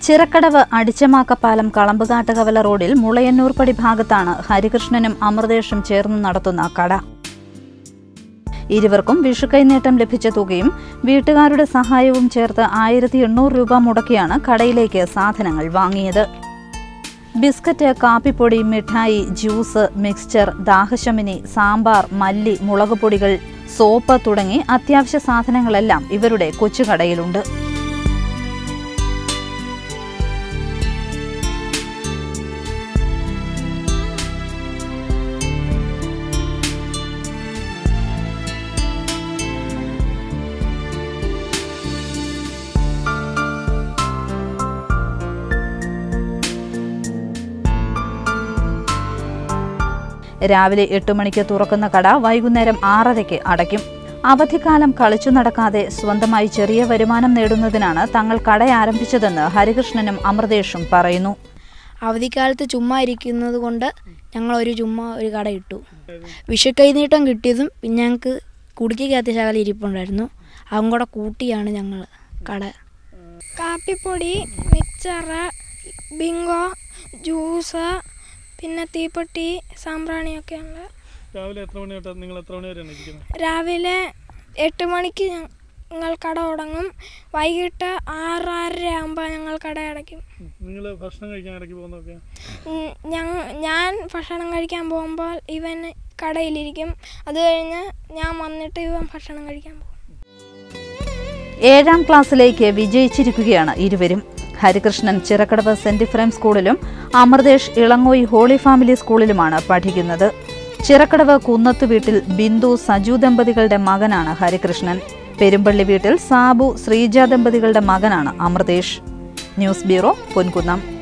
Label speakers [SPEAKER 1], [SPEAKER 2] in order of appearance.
[SPEAKER 1] ചിറക്കടവ് അടിച്ചമാക്കപ്പാലം കളമ്പുകാട്ടുകവല റോഡിൽ മുളയന്നൂർപ്പടി ഭാഗത്താണ് ഹരികൃഷ്ണനും അമൃതേഷും ചേർന്ന് നടത്തുന്ന കട ഇരുവർക്കും വിഷുക്കൈനേട്ടം ലഭിച്ച തുകയും വീട്ടുകാരുടെ സഹായവും ചേർത്ത് ആയിരത്തി എണ്ണൂറ് രൂപ മുടക്കിയാണ് കടയിലേക്ക് സാധനങ്ങൾ വാങ്ങിയത് ബിസ്ക്കറ്റ് കാപ്പിപ്പൊടി മിഠായി ജ്യൂസ് മിക്സ്ചർ ദാഹശമിനി സാമ്പാർ മല്ലി മുളകുപൊടികൾ സോപ്പ് തുടങ്ങി അത്യാവശ്യ സാധനങ്ങളെല്ലാം ഇവരുടെ കൊച്ചുകടയിലുണ്ട് രാവിലെ എട്ട് മണിക്ക് തുറക്കുന്ന കട വൈകുന്നേരം ആറരയ്ക്ക് അടയ്ക്കും അവധിക്കാലം കളിച്ചു നടക്കാതെ സ്വന്തമായി ചെറിയ വരുമാനം നേടുന്നതിനാണ് തങ്ങൾ കട ആരംഭിച്ചതെന്ന് ഹരികൃഷ്ണനും അമൃതേഷും പറയുന്നു
[SPEAKER 2] അവധിക്കാലത്ത് ചുമ്മാ ഇരിക്കുന്നത് കൊണ്ട് ഞങ്ങൾ ഒരു ചുമ്മാ ഒരു കട ഇട്ടു വിഷു കൈനീട്ടം കിട്ടിയതും പിന്നെ ഞങ്ങൾക്ക് കുടുക്കിക്കകത്ത് ശകല ഇരിപ്പുണ്ടായിരുന്നു അതും കൂടെ കൂട്ടിയാണ് ഞങ്ങൾ കട
[SPEAKER 3] കാപ്പിപ്പൊടി മിക്സറ് ബിങ്കോ ജ്യൂസ് പിന്നെ തീപ്പെട്ടി സാമ്പ്രാണിയൊക്കെ ഉണ്ട്
[SPEAKER 4] രാവിലെ എത്ര മണി തൊട്ട് നിങ്ങൾ എത്ര മണി വരെയാണ് ഇരിക്കുന്നത്
[SPEAKER 3] രാവിലെ എട്ട് മണിക്ക് ഞങ്ങൾ കട തുടങ്ങും വൈകിട്ട് ആറ് ആറര ആകുമ്പോൾ ഞങ്ങൾ കട അടയ്ക്കും
[SPEAKER 4] നിങ്ങൾ ഭക്ഷണം കഴിക്കാൻ ഇടയ്ക്ക് പോകുന്നതൊക്കെ
[SPEAKER 3] ഉം, ഞങ്ങ ഞാൻ ഭക്ഷണം കഴിക്കാൻ പോകുമ്പോൾ ഇവൻ കടയിലിരിക്കും അത് കഴിഞ്ഞ് ഞാൻ വന്നിട്ട് ഇവൻ ഭക്ഷണം കഴിക്കാൻ പോകും
[SPEAKER 1] ഏഴാം ക്ലാസ്സിലേക്ക് വിജയിച്ചിരിക്കുകയാണ് ഇരുവരും ഹരികൃഷ്ണൻ ചിറക്കടവ് സെന്റ് ഇഫ്രൈം സ്കൂളിലും അമൃതേഷ് ഇളങ്ങോയി ഹോളി ഫാമിലി സ്കൂളിലുമാണ് പഠിക്കുന്നത് ചിറക്കടവ് കുന്നത്ത് വീട്ടിൽ ബിന്ദു സജു ദമ്പതികളുടെ മകനാണ് ഹരികൃഷ്ണൻ പെരുമ്പള്ളി വീട്ടിൽ സാബു ശ്രീജ ദമ്പതികളുടെ മകനാണ് അമൃതേഷ് ന്യൂസ് ബ്യൂറോ പൊൻകുന്നം